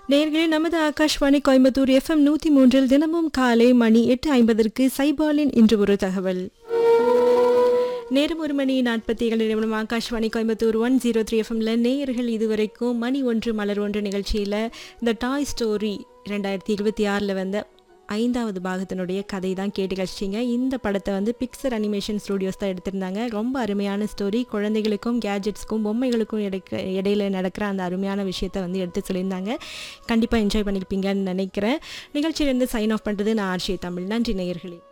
நேர்களே நமது ஆகாஷ்வாணி கோயம்புத்தூர் எஃப்எம் நூற்றி மூன்றில் தினமும் காலை மணி எட்டு ஐம்பதற்கு சைபாலின் இன்று ஒரு தகவல் நேரம் ஒரு மணி நாற்பத்தி ஏழு நிமிடம் Akashvani Coimbatore one zero three எஃப்எம்ல நேயர்கள் இதுவரைக்கும் மணி ஒன்று மலர் ஒன்று நிகழ்ச்சியில் இந்த டாய் ஸ்டோரி ரெண்டாயிரத்தி இருபத்தி ஆறில் வந்த ஐந்தாவது பாகத்தினுடைய கதை தான் கேட்டு கழிச்சிங்க இந்த படத்தை வந்து பிக்சர் அனிமேஷன் ஸ்டூடியோஸ் தான் எடுத்திருந்தாங்க ரொம்ப அருமையான ஸ்டோரி குழந்தைகளுக்கும் கேஜெட்ஸ்க்கும் பொம்மைகளுக்கும் இடைக்க இடையில நடக்கிற அந்த அருமையான விஷயத்தை வந்து எடுத்து சொல்லியிருந்தாங்க கண்டிப்பாக என்ஜாய் பண்ணியிருப்பீங்கன்னு நினைக்கிறேன் நிகழ்ச்சியிலேருந்து சைன் ஆஃப் பண்ணுறது நான் ஆர்ஷி தமிழ் நன்றி நேயர்களே